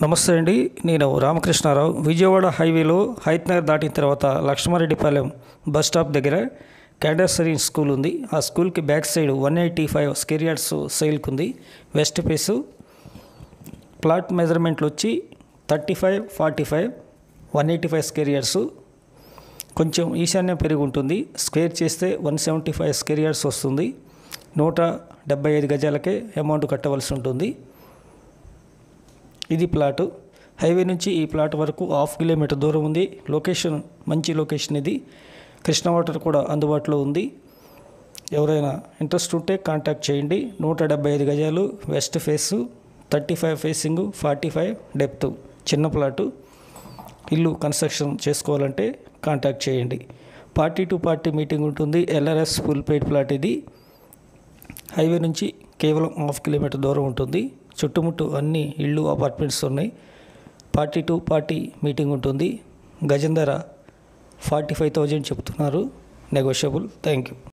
నమస్తే అండి నేను రామకృష్ణారావు విజయవాడ హైవేలో హైత్ నగర్ దాటిన తర్వాత లక్ష్మారెడ్డిపాలెం బస్ స్టాప్ దగ్గర క్యాడర్సరీ స్కూల్ ఉంది ఆ స్కూల్కి back side one eighty five square yards సేల్కి ఉంది వెస్ట్ ఫేసు ప్లాట్ మెజర్మెంట్లు వచ్చి thirty five forty five one eighty five square yards కొంచెం ఈశాన్యం పెరిగి ఉంటుంది స్క్వేర్ చేస్తే one seventy five square yards వస్తుంది నూట డెబ్బై ఐదు గజాలకే అమౌంట్ కట్టవలసి ఉంటుంది ఇది ప్లాటు హైవే నుంచి ఈ ప్లాట్ వరకు హాఫ్ కిలోమీటర్ దూరం ఉంది లొకేషన్ మంచి లొకేషన్ ఇది కృష్ణ వాటర్ కూడా అందుబాటులో ఉంది ఎవరైనా ఇంట్రెస్ట్ ఉంటే కాంటాక్ట్ చేయండి నూట డెబ్బై ఐదు గజాలు west face thirty five facing forty five depth చిన్న ప్లాటు ఇల్లు కన్స్ట్రక్షన్ చేసుకోవాలంటే కాంటాక్ట్ చేయండి పార్టీ టు పార్టీ మీటింగ్ ఉంటుంది ఎల్ఆర్ఎస్ ఫుల్ పెయిడ్ ప్లాట్ ఇది హైవే నుంచి కేవలం హాఫ్ కిలోమీటర్ దూరం ఉంటుంది చుట్టుముట్టు అన్ని ఇళ్ళు అపార్ట్మెంట్స్ ఉన్నాయి పార్టీ టు పార్టీ మీటింగ్ ఉంటుంది గజం ధర ఫార్టీ ఫైవ్ థౌజండ్ చెప్తున్నారు నెగోషియబుల్ థ్యాంక్ యూ